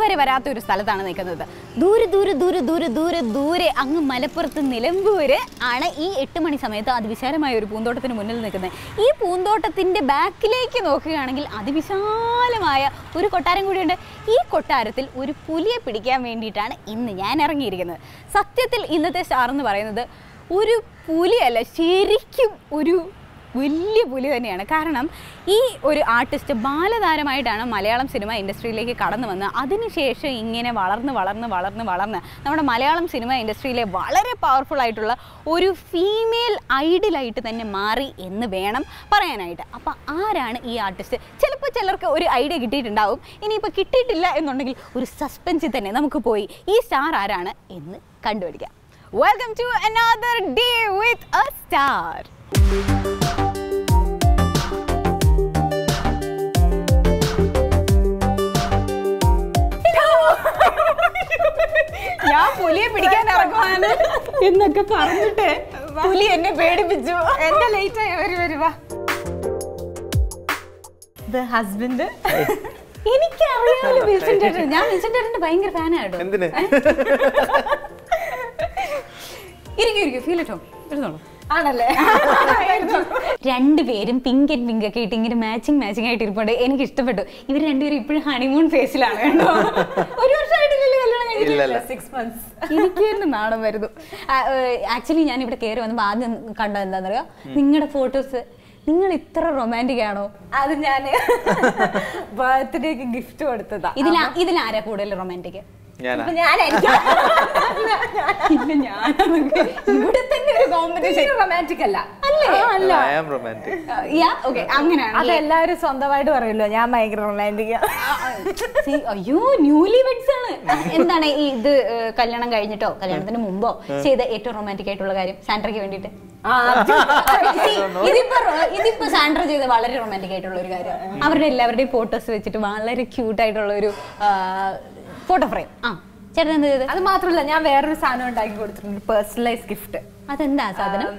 ആൾക്കാർ വരാത്ത ഒരു സ്ഥലത്താണ് നിൽക്കുന്നത് ദൂരെ ദൂരെ ദൂരെ ദൂരെ ദൂരെ ദൂരെ അങ്ങ് മലപ്പുറത്ത് നിലമ്പൂര് ആണ് ഈ എട്ട് മണി സമയത്ത് അതിവിശാലമായ ഒരു പൂന്തോട്ടത്തിന് മുന്നിൽ നിൽക്കുന്നത് ഈ പൂന്തോട്ടത്തിൻ്റെ ബാക്കിലേക്ക് നോക്കുകയാണെങ്കിൽ അതിവിശാലമായ ഒരു കൊട്ടാരം കൂടിയുണ്ട് ഈ കൊട്ടാരത്തിൽ ഒരു പുലിയെ പിടിക്കാൻ വേണ്ടിയിട്ടാണ് ഇന്ന് ഞാൻ ഇറങ്ങിയിരിക്കുന്നത് സത്യത്തിൽ ഇന്നത്തെ സ്റ്റാർ എന്ന് പറയുന്നത് ഒരു പുലിയല്ല ശരിക്കും ഒരു വലിയ പുലി തന്നെയാണ് കാരണം ഈ ഒരു ആർട്ടിസ്റ്റ് ബാലതാരമായിട്ടാണ് മലയാളം സിനിമ ഇൻഡസ്ട്രിയിലേക്ക് കടന്നു വന്ന് അതിനുശേഷം ഇങ്ങനെ വളർന്ന് വളർന്ന് വളർന്ന് വളർന്ന് നമ്മുടെ മലയാളം സിനിമ ഇൻഡസ്ട്രിയിലെ വളരെ പവർഫുൾ ആയിട്ടുള്ള ഒരു ഫീമെയിൽ ഐഡലായിട്ട് തന്നെ മാറി എന്ന് വേണം പറയാനായിട്ട് അപ്പോൾ ആരാണ് ഈ ആർട്ടിസ്റ്റ് ചിലപ്പോൾ ചിലർക്ക് ഒരു ഐഡിയ കിട്ടിയിട്ടുണ്ടാവും ഇനിയിപ്പോൾ കിട്ടിയിട്ടില്ല എന്നുണ്ടെങ്കിൽ ഒരു സസ്പെൻസിൽ തന്നെ നമുക്ക് പോയി ഈ സ്റ്റാർ ആരാണ് എന്ന് കണ്ടുപിടിക്കാം welcome to another day with a star ഞാൻ പുലിയെ പിടിക്കാൻ ഇറങ്ങുവാണ് എന്നൊക്കെ പറഞ്ഞിട്ട് പുലി എന്നെ പേടിപ്പിച്ചു എന്താ ലേറ്റ് ആയി വരി വരുവാ ഇത് ഹസ്ബൻഡ് എനിക്കറിയാമല്ലോ വിൽസൺ ചേട്ടൻ ഞാൻ വിൽസൺ ചേട്ടന്റെ ഭയങ്കര ഫാനായിട്ടോ എന്തിന് ഇരിക്കും ഇരിക്കും ഫീൽ ഇട്ടോ ഇരുന്നോളൂ ആണല്ലേ രണ്ടുപേരും പിങ്ക് ആൻഡ് പിങ്ക് ഒക്കെ ഇട്ട് ഇങ്ങനെ മാച്ചിങ് മാച്ചിങ് ആയിട്ട് ഇരിപ്പുണ്ട് എനിക്ക് ഇഷ്ടപ്പെട്ടു ഇവർ രണ്ടുപേരും ഇപ്പോഴും ഹണിമൂൺ ഫേസിലാണ് കേട്ടോ ഒരു വർഷമായിട്ടില്ലല്ലോ കല്യാണം ഇല്ല കഴിഞ്ഞിട്ട് ഇല്ല സിക്സ് മന്ത്സ് എനിക്ക് തന്നെ നാണം വരുന്നു ആക്ച്വലി ഞാൻ ഇവിടെ കയറി വന്നപ്പോൾ ആദ്യം കണ്ടത് എന്താണെന്നറിയോ നിങ്ങളുടെ ഫോട്ടോസ് നിങ്ങൾ ഇത്ര റൊമാൻറ്റിക് ആണോ അത് ഞാൻ ബർത്ത്ഡേക്ക് ഗിഫ്റ്റ് കൊടുത്തതാ ഇതിൽ ഇതിലാരാ കൂടുതൽ റൊമാൻറ്റിക് ഞാനാ അപ്പൊ ഞാൻ എനിക്ക് ഇല്ല ഞാനതൊക്കെ ഇവിടെ തന്നെ ഒരു കോമ്പറ്റീഷൻ റൊമാൻറ്റിക് അല്ല അല്ലേ അല്ല I am romantic yeah okay അങ്ങനെയാണ് അതെല്ലാവരും സ്വന്തമായിട്ട് പറയുമല്ലോ ഞാൻ ഭയങ്കര റൊമാൻറ്റിക് See, അയ്യോ ന്യൂലി വെഡ്സ് ആണ് എന്താണ് ഈ ഇത് ഏഹ്, കല്യാണം കഴിഞ്ഞിട്ടോ കല്യാണത്തിന് മുമ്പോ ചെയ്ത ഏറ്റവും റൊമാൻറ്റിക് ആയിട്ടുള്ള കാര്യം സാൻഡ്രയ്ക്ക് വേണ്ടിയിട്ട് See, ഇതിപ്പോ റൊ- ഇതിപ്പോ സാൻഡ്ര ചെയ്ത വളരെ റൊമാൻറ്റിക് ആയിട്ടുള്ള ഒരു കാര്യം അവരുടെ എല്ലാവരുടെയും ഫോട്ടോസ് വെച്ചിട്ട് വളരെ ക്യൂട്ട് ആയിട്ടുള്ള ഒരു ഫോട്ടോ ഫ്രെയിം ആ ചേട്ടൻ എന്ത് ചെയ്ത് അത് മാത്രമല്ല ഞാൻ വേറൊരു സാധനം ഉണ്ടാക്കി കൊടുത്തിട്ടുണ്ട് പേഴ്സണലൈസ് ഗിഫ്റ്റ് അതെന്താ സാധനം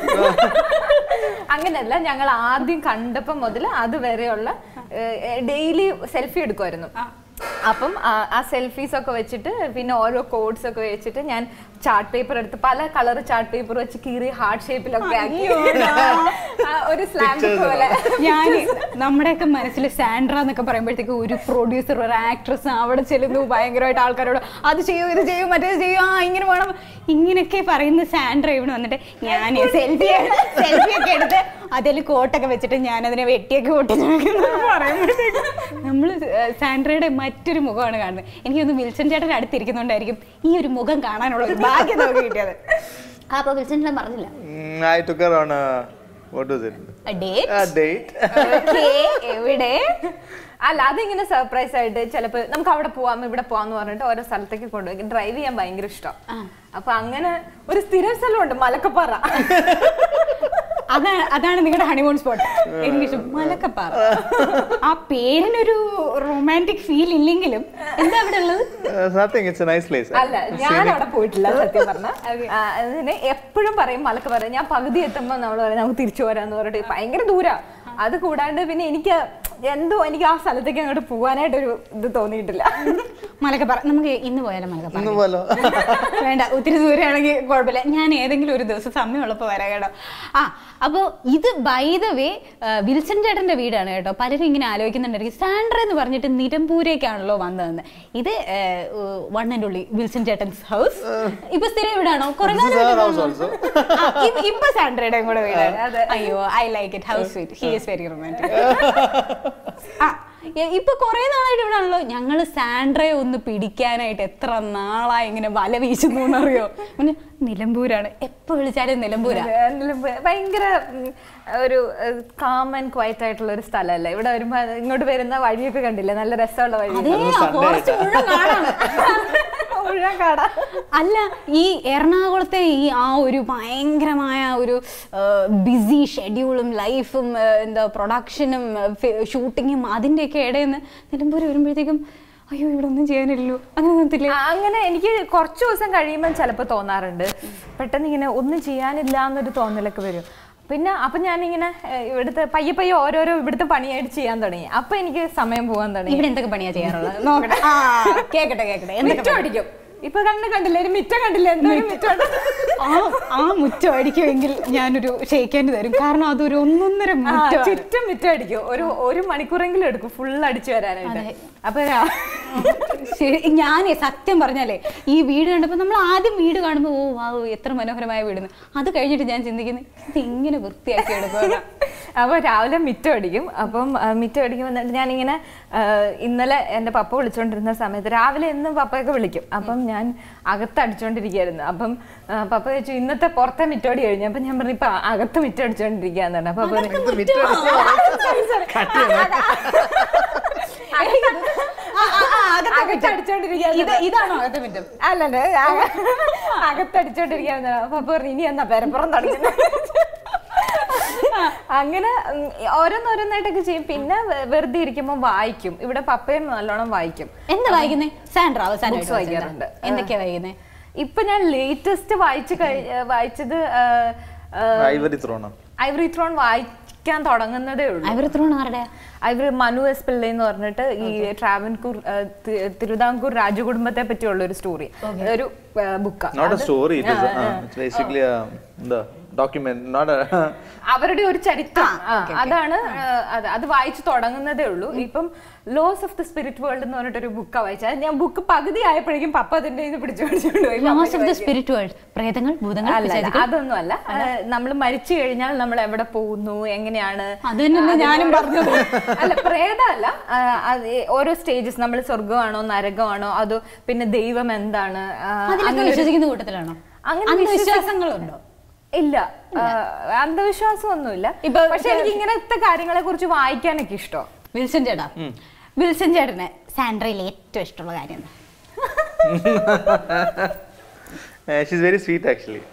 അങ്ങനെയല്ല ഞങ്ങൾ ആദ്യം കണ്ടപ്പം മുതൽ അതുവരെയുള്ള ഡെയിലി സെൽഫി എടുക്കുമായിരുന്നു അപ്പം ആ- ആ സെൽഫീസ് ഒക്കെ വെച്ചിട്ട് പിന്നെ ഓരോ കോഡ്സ് ഒക്കെ വെച്ചിട്ട് ഞാൻ ചാർട്ട് പേപ്പർ എടുത്ത് പല കളർ ചാർട്ട് പേപ്പർ വെച്ച് കീറി ഹാർട്ട് ഷേപ്പിലൊക്കെ ആക്കി ആ, ഒരു സ്ലാമ്പ് പോലെ ഞാൻ നമ്മുടെയൊക്കെ മനസ്സിൽ സാൻഡ്ര എന്നൊക്കെ പറയുമ്പോഴത്തേക്ക് ഒരു പ്രൊഡ്യൂസർ ഒരു ആക്ട്രസ് അവിടെ ചെല്ലുന്നു ഭയങ്കരമായിട്ട് ആൾക്കാരോട് അത് ചെയ്യൂ ഇത് ചെയ്യൂ മറ്റേത് ചെയ്യൂ ആ ഇങ്ങനെ വേണം ഇങ്ങനെയൊക്കെ പറയുന്ന സാൻഡ്ര ഇവിടെ വന്നിട്ട് ഞാൻ സെൽഫി സെൽഫി ഒക്കെ എടുത്ത് അതിൽ കോട്ടൊക്കെ വെച്ചിട്ട് ഞാൻ അതിനെ വെട്ടിയൊക്കെ ഒട്ടിച്ച് പറയുമ്പോഴത്തേക്ക് നമ്മൾ സാൻഡ്രയുടെ മറ്റൊരു മുഖമാണ് കാണുന്നത് എനിക്കൊന്ന് വിൽസൺ ചേട്ടൻ അടുത്തിരിക്കുന്നുണ്ടായിരിക്കും ഈ ഒരു മുഖം കാണാനുള്ള ഒരു ഭാഗ്യം നമുക്ക് കിട്ടിയത് അപ്പൊ വിൽസൺ ചേട്ടൻ പറഞ്ഞില്ല I took her on a what was it date a date okay എവിടെ അല്ല അതിങ്ങനെ സർപ്രൈസ് ആയിട്ട് ചിലപ്പോ നമുക്ക് അവിടെ പോവാം ഇവിടെ പോവാന്ന് പറഞ്ഞിട്ട് ഓരോ സ്ഥലത്തേക്ക് കൊണ്ടുപോയി ഡ്രൈവ് ചെയ്യാൻ ഭയങ്കര ഇഷ്ടം അപ്പൊ അങ്ങനെ ഒരു സ്ഥിരം സ്ഥലമുണ്ട് മലക്കപ്പാറ അതാണ് അതാണ് നിങ്ങളുടെ ഹണിമൂൺ സ്പോട്ട് എനിക്കിഷ്ടം മലക്കപ്പാറ ആ പേരിനൊരു റൊമാൻറ്റിക് ഫീൽ ഇല്ലെങ്കിലും എന്താ അവിടെ ഉള്ളത് Uh, nothing it's a nice place അല്ല ഞാൻ അവിടെ പോയിട്ടില്ല സത്യം പറഞ്ഞ അതിന് എപ്പോഴും പറയും മലക്കപ്പാറ ഞാൻ പകുതി എത്തുമ്പോ നമ്മൾ പറയും നമുക്ക് തിരിച്ചു പോരാന്ന് പറഞ്ഞിട്ട് ഭയങ്കര ദൂരാ അത് കൂടാണ്ട് പിന്നെ എനിക്ക് എന്തോ എനിക്ക് ആ സ്ഥലത്തേക്ക് അങ്ങോട്ട് പോകാനായിട്ടൊരു ഇത് തോന്നിയിട്ടില്ല മലക്കപ്പാറ നമുക്ക് ഇന്ന് പോയാലോ മലക്കപ്പാറ ഇന്ന് പോലോ വേണ്ട ഒത്തിരി ദൂരെയാണെങ്കിൽ കുഴപ്പമില്ല ഞാൻ ഏതെങ്കിലും ഒരു ദിവസം സമയമുള്ളപ്പോൾ വരാം കേട്ടോ ആ അപ്പോൾ ഇത് ബൈ ദ വേ വിൽസൺ ചേട്ടൻ്റെ വീടാണ് കേട്ടോ പലരും ഇങ്ങനെ ആലോചിക്കുന്നുണ്ടായിരിക്കും സാൻഡ്ര എന്ന് പറഞ്ഞിട്ട് നിലമ്പൂരേക്കാണല്ലോ വന്നതെന്ന് ഇത് വൺ ആൻഡ് ഉള്ളി വിൽസൺ ചേട്ടൻസ് ഹൗസ് ഇപ്പൊ സ്ഥിരം വീടാണോ കുറെ This is കാലം our house also. ഇപ്പൊ സാൻഡ്രയുടെയും കൂടെ വീടാണ് അയ്യോ I like it house sweet he is very romantic ആ എ- ഇപ്പൊ കുറെ നാളായിട്ട് ഇവിടെ ആണല്ലോ ഞങ്ങള് സാൻഡ്രയെ ഒന്ന് പിടിക്കാനായിട്ട് എത്ര നാളായി ഇങ്ങനെ വല വീശുന്നു എന്നറിയോ പിന്നെ നിലമ്പൂരാണ് എപ്പോ വിളിച്ചാലും നിലമ്പൂരാ ഭയങ്കര ഉം, ഒരു കാം ആൻഡ് ക്വയറ്റ് ആയിട്ടുള്ള ഒരു സ്ഥലമല്ലേ ഇവിടെ വരുമ്പോ ഇങ്ങോട്ട് വരുന്ന വഴിയൊക്കെ കണ്ടില്ലേ നല്ല രസമുള്ള വഴി അതേ അത് Sunday ഫോറസ്റ്റ് മുഴുവൻ കാടാണ് മുഴുവൻ കാടാ അല്ല ഈ എറണാകുളത്തെ ഈ ആ ഒരു ഭയങ്കരമായ ഒരു ബിസി ഷെഡ്യൂളും ലൈഫും എന്താ പ്രൊഡക്ഷനും ഷൂട്ടിങ്ങും അതിൻ്റെയൊക്കെ ഇടയിൽ നിന്ന് നിലമ്പൂർ വരുമ്പോഴത്തേക്കും അയ്യോ ഇവിടെ ഒന്നും ചെയ്യാനില്ലല്ലോ അങ്ങനെ തോന്നത്തില്ലേ ആ, അങ്ങനെ എനിക്ക് കുറച്ച് ദിവസം കഴിയുമ്പോൾ ചിലപ്പോൾ തോന്നാറുണ്ട് പെട്ടെന്ന് ഇങ്ങനെ ഒന്നും ചെയ്യാനില്ല എന്നൊരു തോന്നലൊക്കെ വരും പിന്നെ അപ്പൊ ഞാനിങ്ങനെ ഏഹ്, ഇവിടുത്തെ പയ്യെ പയ്യെ ഓരോരോ ഇവിടുത്തെ പണിയായിട്ട് ചെയ്യാൻ തുടങ്ങി അപ്പൊ എനിക്ക് സമയം പോകാൻ തുടങ്ങി ഇവിടെ എന്തൊക്കെ പണിയാ ചെയ്യാറുള്ളത് നോക്കട്ടെ ആ കേക്കട്ടെ കേക്കട്ടെ എന്തൊക്കെ മിറ്റം അടിക്കും ഇപ്പൊ കണ്ണ് കണ്ടില്ലേ ഒരു മിറ്റം കണ്ടില്ലേ എന്തായാലും മിറ്റം ആ ആ മുറ്റം അടിക്കുമെങ്കിൽ ഞാനൊരു ഷെയ്ക്കാൻഡ് തരും കാരണം അതൊരു ഒന്നൊന്നര ആ, മുറ്റം ചുറ്റും മിറ്റം അടിക്കും ഒരു ഒരു മണിക്കൂറെങ്കിലും എടുക്കും ഫുൾ അടിച്ചു വരാനായിട്ട് അപ്പൊ രാ- ശരി ഞാനേ സത്യം പറഞ്ഞാലേ ഈ വീട് കണ്ടപ്പോൾ നമ്മൾ ആദ്യം വീട് കാണുമ്പോൾ ഓ വാ എത്ര മനോഹരമായ വീടെന്ന് അത് കഴിഞ്ഞിട്ട് ഞാൻ ചിന്തിക്കുന്നത് ഇത് ഇങ്ങനെ വൃത്തിയാക്കി എടുക്കുക അപ്പൊ രാവിലെ മിറ്റം അടിക്കും അപ്പം ആ, മിറ്റം അടിക്കുമ്പോൾ എന്നിട്ട് ഞാനിങ്ങനെ ആ, ഇന്നലെ എൻ്റെ പപ്പ വിളിച്ചോണ്ടിരുന്ന സമയത്ത് രാവിലെ എന്നും പപ്പയൊക്കെ വിളിക്കും അപ്പം ഞാൻ അകത്ത് അടിച്ചോണ്ടിരിക്കുകയായിരുന്നു അപ്പം ആ, പപ്പ ചോദിച്ചു ഇന്നത്തെ പുറത്തെ മിറ്റോടി കഴിഞ്ഞു അപ്പം ഞാൻ പറഞ്ഞു ഇപ്പൊ അകത്ത് മിറ്റം അടിച്ചോണ്ടിരിക്കുകയെന്ന് പറഞ്ഞു അപ്പൊ പറഞ്ഞു, ഇത് മിറ്റം അകത്ത് അടിച്ചോണ്ടിരിക്കുകയാണ് ഇത് ഇതാണോ അകത്തെ മുറ്റം അല്ലല്ലേ അകത്തടിച്ചോണ്ടിരിക്കാന്ന് അപ്പൊ പറഞ്ഞു ഇനി എന്നാ പെരപ്പുറം തുടങ്ങുന്നത് അങ്ങനെ ഉം, ഓരോന്നോരോന്നായിട്ടൊക്കെ ചെയ്യും പിന്നെ വെ- വെറുതെ ഇരിക്കുമ്പോൾ വായിക്കും ഇവിടെ പപ്പയും നല്ലോണം വായിക്കും എന്താ വായിക്കുന്നേ സാൻഡ്ര Books അവസാനമായിട്ട് വായിക്കാറുണ്ട്. വായിച്ചത്? എന്തൊക്കെയാ വായിക്കുന്നേ ഇപ്പൊ ഞാൻ ലേറ്റസ്റ്റ് വായിച്ച് കഴി- വായിച്ചത് ഐവറി ത്രോണം ഐവറി ത്രോൺ വായിക്കാൻ തുടങ്ങുന്നതേ ഉള്ളൂ അവർ ത്രോൺ ആരുടെ ഇവർ മനു എസ് പിള്ള എന്ന് പറഞ്ഞിട്ട് ഈ ട്രാവൻകൂർ ആ, തി- തിരുവിതാംകൂർ രാജകുടുംബത്തെ പറ്റിയുള്ള ഒരു സ്റ്റോറി ഒരു ബുക്കാണ് not a story it is it's basically എന്താ ഡോക്യുമെന്റ് നോട്ട് അവരുടെ ഒരു ചരിത്രം ആ, അതാണ് ആ, അത് അത് വായിച്ചു തുടങ്ങുന്നതേ ഉള്ളൂ ഇപ്പം loss of the spirit world എന്ന് പറഞ്ഞിട്ട് ഒരു ബുക്കാണ് വായിച്ചത് അത് ഞാൻ ബുക്ക് പകുതി ആയപ്പോഴേക്കും പപ്പ അതിന്റെ ഇത് പിടിച്ചു പിടിച്ചുകൊണ്ട് പോയി loss of the spirit world പ്രേതങ്ങൾ ഭൂതങ്ങൾ അല്ല, അല്ല, പിശാചുക്കൾ. അതൊന്നും അല്ല നമ്മൾ മരിച്ചു കഴിഞ്ഞാൽ നമ്മൾ എവിടെ പോകുന്നു എങ്ങനെയാണ് അത് തന്നെയല്ലേ ഞാനും പറഞ്ഞത്. അല്ല പ്രേതമല്ല ആ, അത് ഈ ഓരോ സ്റ്റേജസ് നമ്മൾ സ്വർഗമാണോ നരകമാണോ അതോ പിന്നെ ദൈവം എന്താണ് ആ, അതിലൊക്കെ അങ്ങനെ ഒരു- വിശ്വസിക്കുന്ന കൂട്ടത്തിലാണോ അങ്ങനെ അന്ധവിശ്വാസങ്ങളുണ്ടോ ഇല്ല ആ, അന്ധവിശ്വാസമൊന്നുമില്ല ഇപ്പൊ- പക്ഷെ എനിക്ക് ഇങ്ങനത്തെ കാര്യങ്ങളെ കുറിച്ച് വായിക്കാനൊക്കെ ഇഷ്ടം വിൽസൺ ചേട്ടാ വിൽസൺ ചേട്ടന് സാൻഡ്രയിൽ ഏറ്റവും ഇഷ്ടമുള്ള കാര്യം എന്താ? She's very sweet actually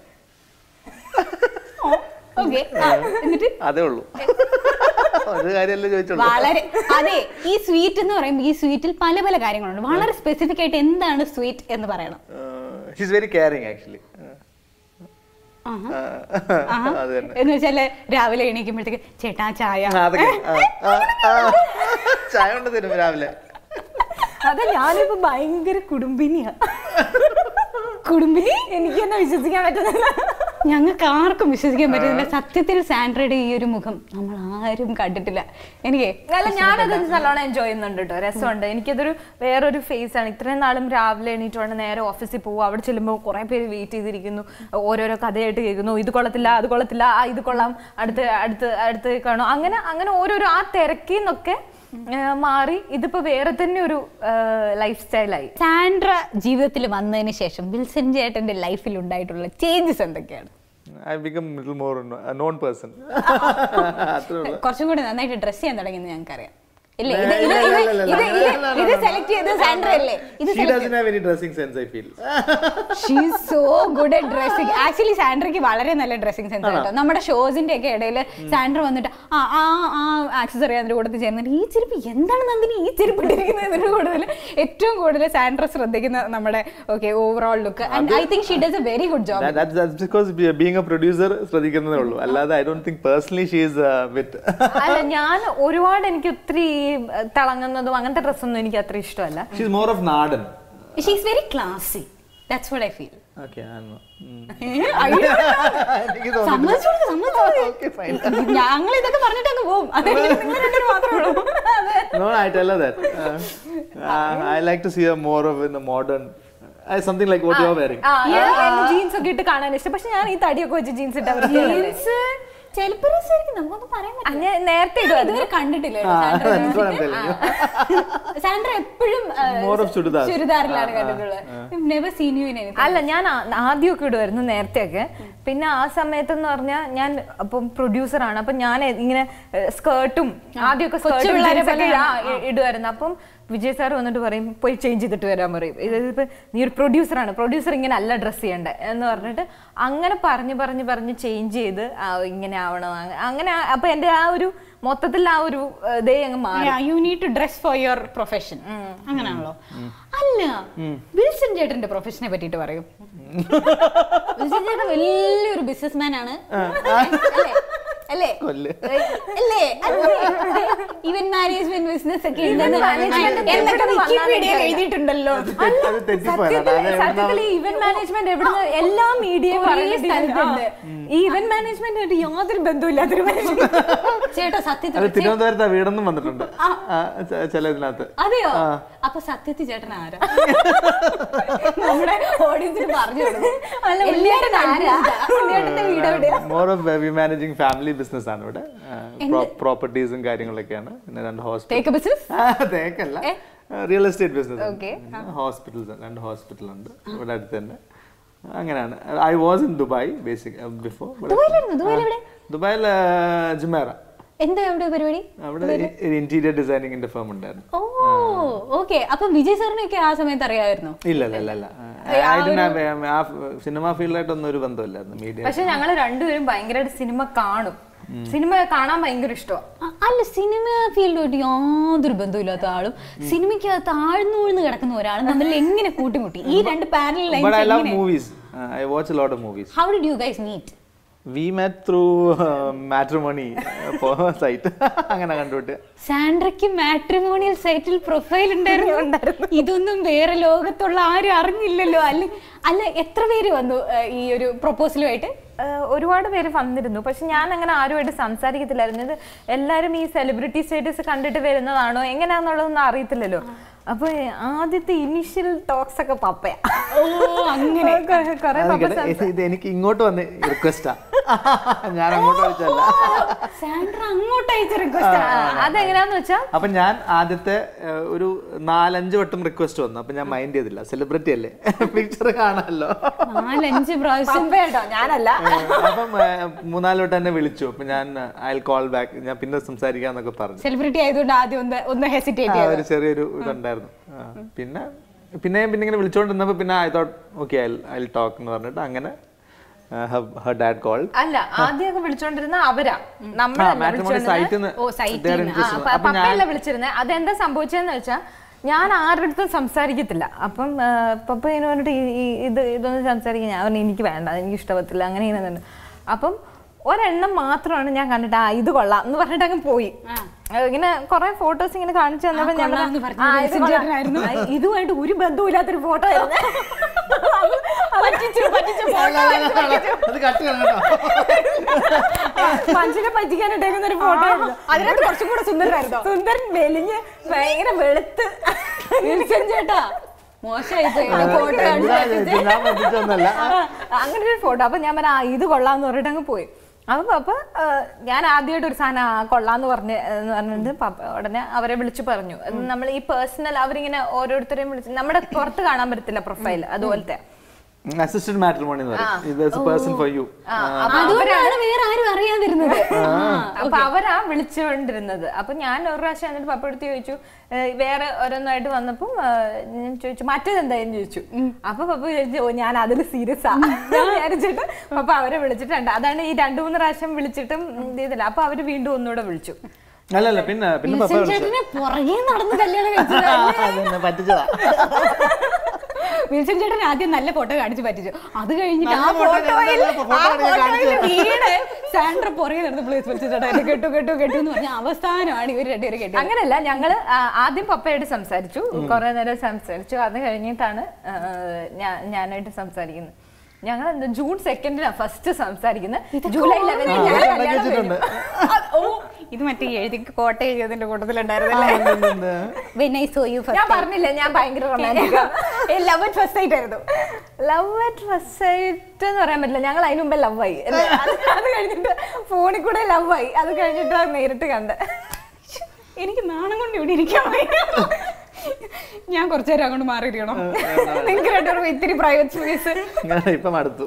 Okay. ആ, എന്നിട്ട് അതേ ഉള്ളൂ ഒരു കാര്യമല്ലേ ചോദിച്ചുള്ളൂ വളരെ അതെ ഈ സ്വീറ്റ് എന്ന് പറയുമ്പോൾ ഈ സ്വീറ്റിൽ പല പല കാര്യങ്ങളുണ്ട് വളരെ സ്പെസിഫിക് ആയിട്ട് എന്താണ് സ്വീറ്റ് എന്ന് പറയണം ഷീസ് വെരി കെയറിങ് ആക്ച്വലി ആഹാ. അത് തന്നെ എന്ന് വെച്ചാല് രാവിലെ എണീക്കുമ്പോഴത്തേക്ക് ചേട്ടാ ചായ ആ, അതൊക്കെ ആ, ആ, ആ. ചായ കൊണ്ട് തരും രാവിലെ അതെ ഞാനിപ്പോ ഭയങ്കര കുടുംബിനിയാ കുടുംബിനി എനിക്ക് തന്നെ വിശ്വസിക്കാൻ പറ്റുന്നില്ല ഞങ്ങൾക്ക് ആർക്കും വിശ്വസിക്കാൻ പറ്റുന്നില്ല സത്യത്തിൽ സാൻഡ്രയുടെ ഈ ഒരു മുഖം നമ്മൾ ആരും കണ്ടിട്ടില്ല എനിക്ക് അല്ല ഞാനത് നല്ലോണം എൻജോയ് ചെയ്യുന്നുണ്ട് കേട്ടോ രസമുണ്ട് എനിക്കതൊരു വേറൊരു ഫേസ് ആണ് ഇത്രയും നാളും രാവിലെ എണീറ്റുകൊണ്ട് നേരെ ഓഫീസിൽ പോകും അവിടെ ചെല്ലുമ്പോൾ കുറെ പേര് വെയിറ്റ് ചെയ്തിരിക്കുന്നു ഓരോരോ കഥയായിട്ട് കേൾക്കുന്നു ഇത് കൊള്ളത്തില്ല അത് കൊള്ളത്തില്ല ആ ഇത് കൊള്ളാം അടുത്ത് അടുത്ത് അടുത്ത് കാണും അങ്ങനെ അങ്ങനെ ഓരോരോ ആ തിരക്കിൽ നിന്നൊക്കെ മാറി ഇതിപ്പോ വേറെ തന്നെ ഒരു ലൈഫ് സ്റ്റൈലായി സാൻഡ്ര ജീവിതത്തിൽ വന്നതിന് ശേഷം വിൽസൺ ചേട്ടന്റെ ലൈഫിൽ ഉണ്ടായിട്ടുള്ള ചേഞ്ചസ് എന്തൊക്കെയാണ് I become little more known person അത്രേ ഉള്ളൂ കുറച്ചും കൂടി നന്നായിട്ട് ഡ്രസ് ചെയ്യാൻ തുടങ്ങിയെന്ന് ഞങ്ങൾക്കറിയാം ഇല്ല ഇത് ഇത് ഇത് ഇത് ഇത് ഇത് സെലക്ട് ചെയ്തത് സാൻഡ്ര അല്ലേ ഇത് She doesn't have any dressing sense, I feel. She's so good at dressing actually സാൻഡ്രയ്ക്ക് വളരെ നല്ല ഡ്രസ്സിംഗ് സെൻസ് കേട്ടോ നമ്മുടെ ഷോസിന്റെ ഒക്കെ ഇടയിൽ സാൻഡ്ര വന്നിട്ട് ആ ആ ആ ആക്സസറി അതിന്റെ കൂട്ടത്തിൽ ചേർന്നിട്ട് ഈ ചെരുപ്പ് എന്താണ് നന്ദിനി ഈ ചെരുപ്പ് ഇട്ടിരിക്കുന്നതിന് കൂടുതൽ ഏറ്റവും കൂടുതൽ സാൻഡ്ര ശ്രദ്ധിക്കുന്ന നമ്മുടെ okay overall look and I think she does a very good job That, that's, that's because be- being a producer ശ്രദ്ധിക്കുന്നതേ ഉള്ളൂ അല്ലാതെ I don't think personally she is with അല്ല ഞാൻ ഒരുപാട് എനിക്ക് ഒത്തിരി ഏഹ്, തിളങ്ങുന്നതും അങ്ങനത്തെ ഡ്രസ്സൊന്നും എനിക്ക് അത്ര ഇഷ്ടമല്ല ഷീസ് മോർ ഓഫ് നാടൻ she's very classy that's what I feel okay ഞങ്ങൾ ഇതൊക്കെ പറഞ്ഞിട്ട് അങ്ങ് പോവും അത് നിങ്ങൾ രണ്ടുപേരും മാത്രമേ ഉള്ളൂ അതെ. No, I tell her that. Uh, uh, I like to see her more of in the modern, uh, something like what you're wearing. Jeans ഒക്കെ ഇട്ട് കാണാൻ ഇഷ്ടം പക്ഷെ ഞാൻ ഈ തടിയൊക്കെ വെച്ച് ജീൻസ് ഇട്ട വൃത്തിയാണല്ലേ? ജീൻസ് ചിലപ്പോ രസമായിരിക്കും നമുക്കൊന്നും പറയാൻ ആ, പറ്റില്ല ഞാൻ നേരത്തെ ഞാൻ ഇടുവായിരുന്നു ഇതുവരെ കണ്ടിട്ടില്ല Ah, Sandra that's what I'm telling you. Sandra എപ്പോഴും More of ചുരിദാർ. ചുരിദാറിലാണ് Ah, ah, കണ്ടിട്ടുള്ളത് നെവർ സീൻ യു ഇൻ അല്ല ഞാൻ ആ- ആദ്യമൊക്കെ ഇടുമായിരുന്നു നേരത്തെയൊക്കെ പിന്നെ ആ സമയത്ത് എന്ന് പറഞ്ഞാൽ ഞാൻ അപ്പം പ്രൊഡ്യൂസർ ആണ് അപ്പൊ ഞാൻ ഇങ്ങനെ സ്കേർട്ടും ആദ്യമൊക്കെ കൊച്ചു സ്കേർട്ടും പിള്ളേരെ jeans ഒക്കെ പോലെയാണ്. ആ, ഇടുമായിരുന്നു അപ്പം വിജയ് സാർ വന്നിട്ട് പറയും പോയി ചേഞ്ച് ചെയ്തിട്ട് വരാൻ പറയും ഇതിപ്പോ നീ ഒരു പ്രൊഡ്യൂസർ ആണ് പ്രൊഡ്യൂസർ ഇങ്ങനെ അല്ല ഡ്രസ് ചെയ്യണ്ടേ എന്ന് പറഞ്ഞിട്ട് അങ്ങനെ പറഞ്ഞ് പറഞ്ഞ് പറഞ്ഞ് ചേഞ്ച് ചെയ്ത് ആ, ഇങ്ങനെ ആവണം അങ്ങ- അങ്ങനെ ആ- അപ്പൊ എന്റെ ആ ഒരു മൊത്തത്തിൽ ആ ഒരു ദേ അങ്ങ് മാറി you need to dress for your profession അങ്ങനെയാണല്ലോ അല്ല വിൽസൺ ചേട്ടന്റെ പ്രൊഫഷനെ പറ്റിയിട്ട് പറയൂ വിൽസൺ ചേട്ടൻ വലിയൊരു ബിസിനസ്മാൻ ആണ് അല്ലേ അല്ലേ കൊല്ല്. അല്ലേ ഇവന്റ് മാനേജ്മെന്റ് ബിസിനസ് ഒക്കെ ഉണ്ടെന്ന് management ഒക്കെ എന്നൊക്കെ എവിടെ വിക്കിപീഡിയയിൽ വന്നാലും എഴുതിയിട്ടുണ്ടല്ലോ അത് തെറ്റി- അത് തെറ്റിപ്പോയതാണ് അത് എവിടുന്നാ- സത്യത്തിൽ ഇവന്റ് മാനേജ്മെന്റ് എവിടുന്ന് എല്ലാ മീഡിയയും കുറേ സ്ഥലത്തുണ്ട്. ഈ ഇവന്റ് മാനേജ്മെന്റ് യാതൊരു ബന്ധമില്ലാത്തൊരു മനുഷ്യൻ ചേട്ടാ അത് സത്യത്തിൽ ചേ- തിരുവനന്തപുരത്ത് വീടെന്നും വന്നിട്ടുണ്ട് ആ, ച- ചില ഇതിനകത്ത് അതെയോ ആ. അപ്പൊ സത്യത്തിൽ ചേട്ടൻ ആരാ നമ്മുടെ ഓഡിയൻസിന് പറഞ്ഞു കൊടുക്കും അല്ല, എല്ലാവരും ആരാ ഉണ്ണിയേട്ടന്റെ വീട് എവിടെയാ more of we managing family business ആണ് ഇവിടെ പ്രോപ്പർട്ടീസും കാര്യങ്ങളൊക്കെയാണ് പിന്നെ രണ്ട് ഹോസ്പിറ്റൽ തേക്ക് ബിസിനസ് തേക്കല്ല real estate business Okay. Hospitals രണ്ട് ഹോസ്പിറ്റൽ ഉണ്ട് ഇവിടെ അടുത്ത് തന്നെ അങ്ങനെയാണ് I was in Dubai basic before ദുബായിലായിരുന്നു ദുബായിൽ എവിടെ ദുബായിൽ ജുമേറ എന്താ അവിടെ പരിപാടി അവിടെ ഒരു ഇന്റീരിയർ ഡിസൈനിങ്ങിന്റെ ഫേം ഉണ്ടായിരുന്നു ഓ ഓക്കെ അപ്പൊ വിജയ് സാറിനെയൊക്കെ ആ സമയത്ത് അറിയാമായിരുന്നു ഇല്ല ഇല്ല ഇല്ല ഇല്ല I didn't have- ആ സിനിമ ഫീൽഡായിട്ടൊന്നും ഒരു ബന്ധമില്ലായിരുന്നു മീഡിയ പക്ഷെ ഞങ്ങൾ രണ്ടുപേരും ഭയങ്കരമായിട്ട് സിനിമ കാണും സിനിമ കാണാൻ ഭയങ്കര ഇഷ്ടമാണ് അല്ല സിനിമ ഫീൽഡുമായിട്ട് യാതൊരു ബന്ധമില്ലാത്ത ആളും സിനിമയ്ക്കകത്ത് ആഴ്ന്നൂഴ്ന്ന് കിടക്കുന്ന ഒരാളും തമ്മിൽ എങ്ങനെ കൂട്ടിമുട്ടി ഈ രണ്ട് parallel but I love lines movies I watch lot of movies how did you guys meet we met through matrimony site അങ്ങനെ കണ്ടുപിട്ട് സാൻഡ്രയ്ക്ക് മാട്രിമോണിയൽ സൈറ്റിൽ പ്രൊഫൈൽ ഉണ്ടായിരുന്നു ഇതൊന്നും വേറെ ലോകത്തുള്ള ആരും അറിഞ്ഞില്ലല്ലോ അല്ല അല്ല എത്ര പേര് വന്നു ഏഹ്, ഈ ഒരു പ്രൊപ്പോസലുമായിട്ട് ഒരുപാട് പേര് വന്നിരുന്നു പക്ഷെ ഞാൻ അങ്ങനെ ആരുമായിട്ട് സംസാരിക്കത്തില്ലായിരുന്നു ഇത് എല്ലാരും ഈ സെലിബ്രിറ്റി സ്റ്റേറ്റസ് കണ്ടിട്ട് വരുന്നതാണോ എങ്ങനെയാന്നുള്ളതൊന്നും അറിയത്തില്ലല്ലോ അപ്പൊ ആദ്യത്തെ ഇനിഷ്യൽ ടോക്സ് ഒക്കെ പപ്പയാ ഓ അങ്ങനെ കൊറേ പപ്പ അതൊക്കെ ഇത് ഇത് എനിക്ക് ഇങ്ങോട്ട് വന്ന് റിക്വസ്റ്റാ ഞാൻ അങ്ങോട്ട് വിളിച്ചല്ല സാൻഡ്ര അങ്ങോട്ട് അയച്ച റിക്വസ്റ്റ് അതെങ്ങനെയാന്ന് വെച്ചാ അപ്പൊ ഞാൻ ആദ്യത്തെ ഏഹ്, ഒരു നാലഞ്ച് വട്ടം റിക്വസ്റ്റ് വന്നു അപ്പൊ ഞാൻ മൈൻഡ് ചെയ്തില്ല സെലിബ്രിറ്റി അല്ലേ പിക്ചർ കാണാമല്ലോ നാലഞ്ച് പ്രാവശ്യം പപ്പയാട്ടോ ഞാനല്ല ഏഹ്, അപ്പം ഏഹ്, മൂന്നാല് വട്ടം എന്നെ വിളിച്ചു അപ്പൊ ഞാൻ ഐ കോൾ ബാക്ക് ഞാൻ പിന്നെ സംസാരിക്കാന്നൊക്കെ പറഞ്ഞു സെലിബ്രിറ്റി ആയതുകൊണ്ട് ആദ്യം ഒന്ന് ഒന്ന് ഹെസിറ്റേറ്റ് ആ, ചെയ്തു ഒരു ചെറിയൊരു ഇതുണ്ടായിരുന്നു ആ, പിന്നെ പിന്നെ പിന്നെ ഇങ്ങനെ വിളിച്ചോണ്ടിരുന്നപ്പോ പിന്നെ I thought okay I I talk എന്ന് പറഞ്ഞിട്ട് അങ്ങനെ ഹർ ഡാഡ് കോൾ അല്ല ആദ്യമൊക്കെ വിളിച്ചോണ്ടിരുന്ന അവരാ നമ്മളെ മാട്രിമോണി സൈറ്റിൽ ഓ, site ന്ന്. അപ്പൊ ഞാൻ പപ്പയല്ല വിളിച്ചിരുന്നത് അതെന്താ സംഭവിച്ചതെന്ന് വെച്ചാൽ ഞാൻ ആരുടെ അടുത്തും സംസാരിക്കത്തില്ല അപ്പം ആ, പപ്പ ഇങ്ങനെ പറഞ്ഞിട്ട് ഈ- ഈ- ഇത് ഇതൊന്നും സംസാരിക്കാൻ ഞാൻ പറഞ്ഞു എനിക്ക് വേണ്ട എനിക്ക് ഇഷ്ടപ്പെട്ടില്ല അങ്ങനെ ഇങ്ങനെ തന്നെ അപ്പം ഒരെണ്ണം മാത്രമാണ് ഞാൻ കണ്ടിട്ട് ആ ഇത് കൊള്ളാം എന്ന് പറഞ്ഞിട്ട് അങ്ങ് പോയി ആ, ഇങ്ങനെ കുറെ ഫോട്ടോസ് ഇങ്ങനെ കാണിച്ചു തന്നപ്പോ ഞാൻ കൊള്ളാമെന്ന് പറഞ്ഞു, പറഞ്ഞത് ആ, ഇത് വിൽസൺ കൊള്ളാം. ചേട്ടനായിരുന്നു. ആ, ഇതുമായിട്ട് ഒരു ബന്ധമില്ലാത്തൊരു ഫോട്ടോ ആയിരുന്നു പറ്റിച്ചു പറ്റിച്ചു അത് കട്ട് ചെയ്യണം കേട്ടോ മനുഷ്യനെ പറ്റിക്കാനിട്ടേക്കുന്ന ഒരു ഫോട്ടോ ആയിരുന്നു അതിനകത്ത് കുറച്ചും കൂടെ സുന്ദരനായിരുന്നോ സുന്ദരൻ മെലിഞ്ഞ് ഭയങ്കര വെളുത്ത് വിൽസൺ ചേട്ടാ മോശമായി പോയി ഫോട്ടോ എന്താ ഇത്? ഞാൻ പറ്റിച്ചൊന്നല്ല ആ, അങ്ങനെ ഒരു ഫോട്ടോ അപ്പൊ ഞാൻ പറഞ്ഞ ഇത് കൊള്ളാന്ന് പറഞ്ഞിട്ട് അങ്ങ് പോയി അപ്പൊ പപ്പ ആ, ഞാൻ ആദ്യമായിട്ട് ഒരു സാധനം ആ, കൊള്ളാന്ന് പറഞ്ഞ് എന്ന് പറഞ്ഞിട്ട് പപ്പ ഉടനെ അവരെ വിളിച്ചു പറഞ്ഞു അത് നമ്മൾ ഈ പേഴ്സണൽ അവരിങ്ങനെ ഓരോരുത്തരെയും വിളിച്ച് നമ്മുടെ പുറത്ത് കാണാൻ പറ്റത്തില്ല പ്രൊഫൈൽ അതുപോലത്തെ അസിസ്റ്റന്റ് മാട്രിമോണി എന്ന് പറയും ഇത് പേഴ്സൺ ഫോർ യു അതുകൊണ്ടാണ് വേറെ ആരും അറിയാതിരുന്നത് അപ്പൊ അവരാ വിളിച്ചുകൊണ്ടിരുന്നത് അപ്പൊ ഞാൻ ഒരു പ്രാവശ്യം എന്നിട്ട് പപ്പ എടുത്ത് ചോദിച്ചു "ഏ, വേറെ ഓരോന്നായിട്ട് വന്നപ്പം ആ, ഞാൻ ചോദിച്ചു മറ്റേത് എന്തായെന്ന് ചോദിച്ചു അപ്പൊ പപ്പ ചോദിച്ചു "ഓ, ഞാൻ അതിൽ സീരിയസ് ആ ഞാൻ വിചാരിച്ചിട്ട് പപ്പ അവരെ വിളിച്ചിട്ടുണ്ട് അതാണ് ഈ രണ്ടു മൂന്ന് പ്രാവശ്യം വിളിച്ചിട്ടും ഇത് ചെയ്തില്ല അപ്പൊ അവര് വീണ്ടും ഒന്നുകൂടെ വിളിച്ചു അല്ലല്ല പിന്നെ പിന്നെ പപ്പ വിൽസൺ വിളിച്ചു ചേട്ടനെ പുറകെ നടന്ന് കല്യാണം കഴിച്ചത് അതെന്നെ പറ്റിച്ചതാ വിൽസൺ ചേട്ടൻ ആദ്യം നല്ല ഫോട്ടോ കാണിച്ച് പറ്റിച്ചു അത് കഴിഞ്ഞിട്ട് ആ നല്ല photo ഫോട്ടോയിൽ ഞാൻ photo ആ ഞാൻ കാണിച്ചു ഫോട്ടോയിൽ വീട് സാൻഡ്ര പുറകെ നടന്ന് പ്ലേസ് വിളിച്ചു ചേട്ടാ എന്നെ കെട്ടു കെട്ടു കെട്ടു എന്ന് പറഞ്ഞ അവസാനമാണ് ഇവർ രണ്ടുപേരും കെട്ടി അങ്ങനല്ല ഞങ്ങള് ആ, ആദ്യം പപ്പയായിട്ട് സംസാരിച്ചു കുറെ നേരം സംസാരിച്ചു അത് കഴിഞ്ഞിട്ടാണ് ആ, ഞാ- ഞാനായിട്ട് സംസാരിക്കുന്നത് ഞങ്ങൾ എന്താ ജൂൺ സെക്കൻഡിനാ ഫസ്റ്റ് സംസാരിക്കുന്നത് ജൂലൈ ആ, ലെവനിൽ അതൊക്കെ ഉണ്ടാക്കി വെച്ചിട്ടുണ്ട് ഓ ഇത് മറ്റേ എഴുതി കോട്ട എഴുതിയതിന്റെ ആ, കൂട്ടത്തിലുണ്ടായിരുന്നല്ലേ ഉണ്ട്, ഉണ്ട്. വെൻ ഐ സോ യു ഞാൻ പറഞ്ഞില്ലേ ഞാൻ ഭയങ്കര റൊമാൻറ്റിക് ലവ് അറ്റ് ഫസ്റ്റ് ആയിട്ട് ആയിരുന്നു ലവ് അറ്റ് ഫസ്റ്റ് സൈറ്റ് എന്ന് പറയാൻ പറ്റില്ല ഞങ്ങൾ അതിന് മുമ്പേ ലവ് ആയി അല്ലേ? അത് അത് കഴിഞ്ഞിട്ട് ഫോണിൽ കൂടെ ലവ് ആയി അത് കഴിഞ്ഞിട്ട് നേരിട്ട് കണ്ട് എനിക്ക് നാണം കൊണ്ട് ഇവിടെ ഇരിക്കാൻ വയ്യ. ഞാൻ കുറച്ചു നേരം അങ്ങോട്ട് മാറിയിരിക്കണോ നിങ്ങൾക്ക് രണ്ടുപേർക്കും ഇത്തിരി പ്രൈവറ്റ് സ്പേസ് ഞാൻ ഇപ്പം അടുത്തു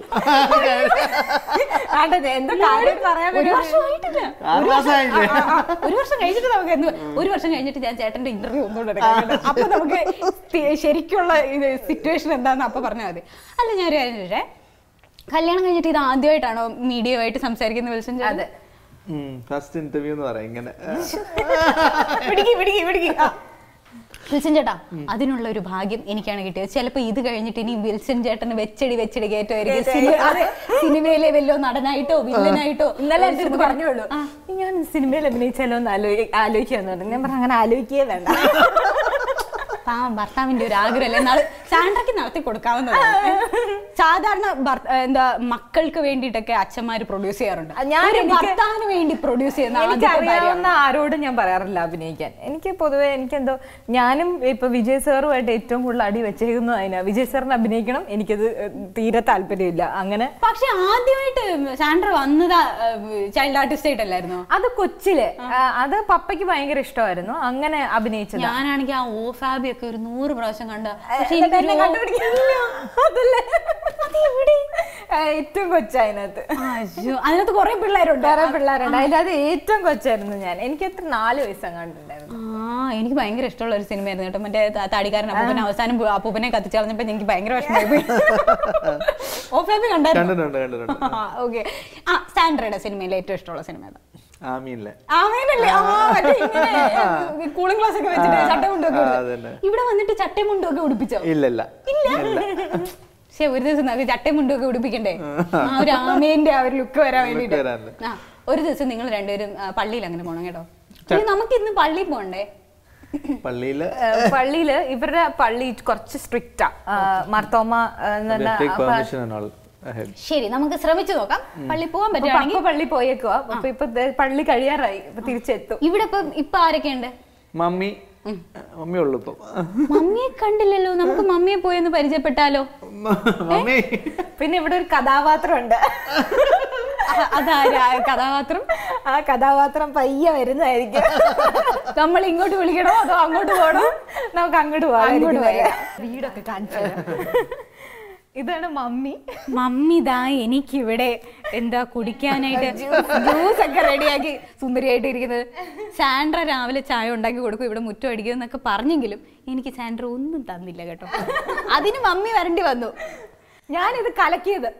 ആട്ടെ എന്താ കാര്യം പറയാൻ ഒരു വർഷമായിട്ടില്ല ആറ് മാസമായില്ലേ ആ, ആ, ഒരു വർഷം കഴിഞ്ഞിട്ട് നമുക്ക് എന്ത് ഒരു വർഷം കഴിഞ്ഞിട്ട് ഞാൻ ചേട്ടന്റെ ഇന്റർവ്യൂ ഒന്നുകൂടെ എടുക്കാം കേട്ടോ. അപ്പൊ നമുക്ക് തി- ശരിക്കുള്ള ഇത് സിറ്റുവേഷൻ എന്താന്ന് അപ്പൊ പറഞ്ഞാൽ മതി അല്ല ഞാൻ ഒരു കാര്യം ചോദിച്ചേ കല്യാണം കഴിഞ്ഞിട്ട് ഇത് ആദ്യമായിട്ടാണോ മീഡിയയുമായിട്ട് സംസാരിക്കുന്ന വിൽസൺ ചേട്ടൻ? അതെ ഫസ്റ്റ് ഇന്റർവ്യൂ എന്ന് പറയാം ഇങ്ങനെ പിടിക്ക് പിടിക്ക് പിടിക്ക് ആ. വിൽസൺ ചേട്ടാ അതിനുള്ള ഒരു ഭാഗ്യം എനിക്കാണ് കിട്ടിയത് ചിലപ്പോ ഇത് കഴിഞ്ഞിട്ട് ഇനി വിൽസൺ ചേട്ടന് വെച്ചടി വെച്ചടി കയറ്റമായിരിക്കും സിനി- അതെ, സിനിമയിലെ വല്ലോ നടനായിട്ടോ വില്ലനായിട്ടോ ഇന്നലെ എൻ്റെ അടുത്ത് പറഞ്ഞോളൂ ഞാൻ സിനിമയിൽ അഭിനയിച്ചാലോ എന്ന് ആലോചി ആലോചിക്കാന്ന് പറഞ്ഞു ഞാൻ പറഞ്ഞു അങ്ങനെ ആലോചിക്കേ വേണ്ട പാവം ഭർത്താവിന്റെ ഒരു ആഗ്രഹമല്ലേ നാളെ സാൻഡ്രയ്ക്ക് നടത്തി കൊടുക്കാവുന്നതാണ് സാധാരണ ഭർത്ത- എന്താ മക്കൾക്ക് വേണ്ടിയിട്ടൊക്കെ അച്ഛന്മാര് പ്രൊഡ്യൂസ് ചെയ്യാറുണ്ട് ഞാൻ ഒരു എനിക്ക് ഭർത്താവിന് വേണ്ടി പ്രൊഡ്യൂസ് ചെയ്യുന്ന എനിക്ക് ആദ്യത്തെ ഭാര്യയാണ്. അറിയാവുന്ന ആരോടും ഞാൻ പറയാറില്ല അഭിനയിക്കാൻ എനിക്ക് പൊതുവെ എനിക്കെന്തോ ഞാനും ഇപ്പൊ വിജയ് സാറുമായിട്ട് ഏറ്റവും കൂടുതൽ അടി വെച്ചേക്കുന്നത് അതിനാ വിജയ് സാറിന് അഭിനയിക്കണം എനിക്കത് തീരെ താല്പര്യമില്ല അങ്ങനെ പക്ഷെ ആദ്യമായിട്ട് സാൻഡ്ര വന്നത് ചൈൽഡ് ആർട്ടിസ്റ്റ് ആയിട്ടല്ലായിരുന്നോ അത് കൊച്ചില് ആ, അത് പപ്പയ്ക്ക് ഭയങ്കര ഇഷ്ടമായിരുന്നു അങ്ങനെ അഭിനയിച്ചത് ഞാനാണെങ്കിൽ ആ ഓ ഫാബി ഒക്കെ ഒരു നൂറ് പ്രാവശ്യം കണ്ട പക്ഷെ എന്നിട്ട് എനിക്കൊരു എന്നെ കണ്ടുപിടിക്കില്ല. അതല്ലേ? ആ, ഏറ്റവും കൊച്ചതിനകത്ത് അയ്യോ, അതിനകത്ത് കുറെ പിള്ളേരുണ്ട് വേറെ പിള്ളേരുണ്ട് അതിനകത്ത് ഏറ്റവും കൊച്ചായിരുന്നു ഞാൻ എനിക്ക് എത്ര നാല് വയസ്സാണ് കണ്ടിട്ടുണ്ടായിരുന്നു ആ എനിക്ക് ഭയങ്കര ഇഷ്ടമുള്ള ഒരു സിനിമയായിരുന്നു കേട്ടോ മറ്റേ ത- താടിക്കാരൻ അപ്പൂപ്പൻ അവസാനം പു- അപ്പൂപ്പനെ കത്തിച്ച് കളഞ്ഞപ്പോ എനിക്ക് ഭയങ്കര വിഷമമായി പോയി ഓ ഫാബി കണ്ടായിരുന്നു കണ്ടിട്ടുണ്ട് കണ്ടിട്ടുണ്ട് ഓക്കെ ആ സാൻഡ്രയുടെ സിനിമയിൽ ഏറ്റവും ഇഷ്ടമുള്ള സിനിമ ഏതാ ആമീനിലെ ആമേനല്ലേ ആ മറ്റേ ഇങ്ങനെ കൂളിംഗ് ഗ്ലാസ് ഒക്കെ വെച്ചിട്ട് ചട്ടമുണ്ടൊക്കെ ആ, അതന്നെ. ഇവിടെ വന്നിട്ട് ചട്ടമുണ്ടൊക്കെ ഉടുപ്പിച്ചോ ഇല്ല ഇല്ല ഇല്ല പക്ഷെ ഒരു ദിവസം നമുക്ക് ചട്ടയും മുണ്ടും ഒക്കെ ഉടുപ്പിക്കണ്ടേ ആ ഒരു ആമേന്റെ ആ ഒരു ലുക്ക് വരാൻ വേണ്ടിട്ട് വരാനുണ്ട്. ആ ഒരു ദിവസം നിങ്ങൾ രണ്ടുപേരും ആ, പള്ളിയിൽ അങ്ങനെ പോണം കേട്ടോ ഇനി നമുക്ക് ഇന്ന് പള്ളിയിൽ പോണ്ടേ പള്ളിയില് പള്ളിയില് ഇവരുടെ പള്ളി കുറച്ച് സ്ട്രിക്റ്റാ മാർത്തോമ ആ, എന്ന് പറഞ്ഞ take permission and all ahead ശരി നമുക്ക് ശ്രമിച്ചു നോക്കാം പള്ളിയിൽ പോകാൻ അപ്പൊ പറ്റുവാണെങ്കിൽ പപ്പ പള്ളി പോയേക്കുവാ അപ്പൊ ഇപ്പൊ ദേ പള്ളി കഴിയാറായി ഇപ്പൊ തിരിച്ചെത്തും ഇവിടെ ഇപ്പം ഇപ്പൊ ആരൊക്കെയുണ്ട് മമ്മി മമ്മി ഉള്ളു ഇപ്പം മമ്മിയെ കണ്ടില്ലല്ലോ നമുക്ക് മമ്മിയെ പോയി ഒന്ന് പരിചയപ്പെട്ടാലോ മമ്മി പിന്നെ ഇവിടെ ഒരു കഥാപാത്രം ഉണ്ട് അ- അതാരാ കഥാപാത്രം ആ കഥാപാത്രം പയ്യെ വരുന്നതായിരിക്കും നമ്മൾ ഇങ്ങോട്ട് വിളിക്കണോ അതോ അങ്ങോട്ട് പോകണോ നമുക്ക് അങ്ങോട്ട് പോവാം അങ്ങോട്ട് ആയിരിക്കും നല്ലത്. വീടൊക്കെ കാണിച്ചു തരാം. ഇതാണ് മമ്മി മമ്മി ദാ എനിക്കിവിടെ എന്താ കുടിക്കാനായിട്ട് ജ്യൂസ് ഒക്കെ റെഡിയാക്കി സുന്ദരിയായിട്ട് ഇരിക്കുന്നത് സാൻഡ്ര രാവിലെ ചായ ഉണ്ടാക്കി കൊടുക്കും ഇവിടെ മുറ്റം അടിക്കും എന്നൊക്കെ പറഞ്ഞെങ്കിലും എനിക്ക് സാൻഡ്ര ഒന്നും തന്നില്ല കേട്ടോ അതിന് മമ്മി വരേണ്ടി വന്നു ഞാനിത് കലക്കിയത്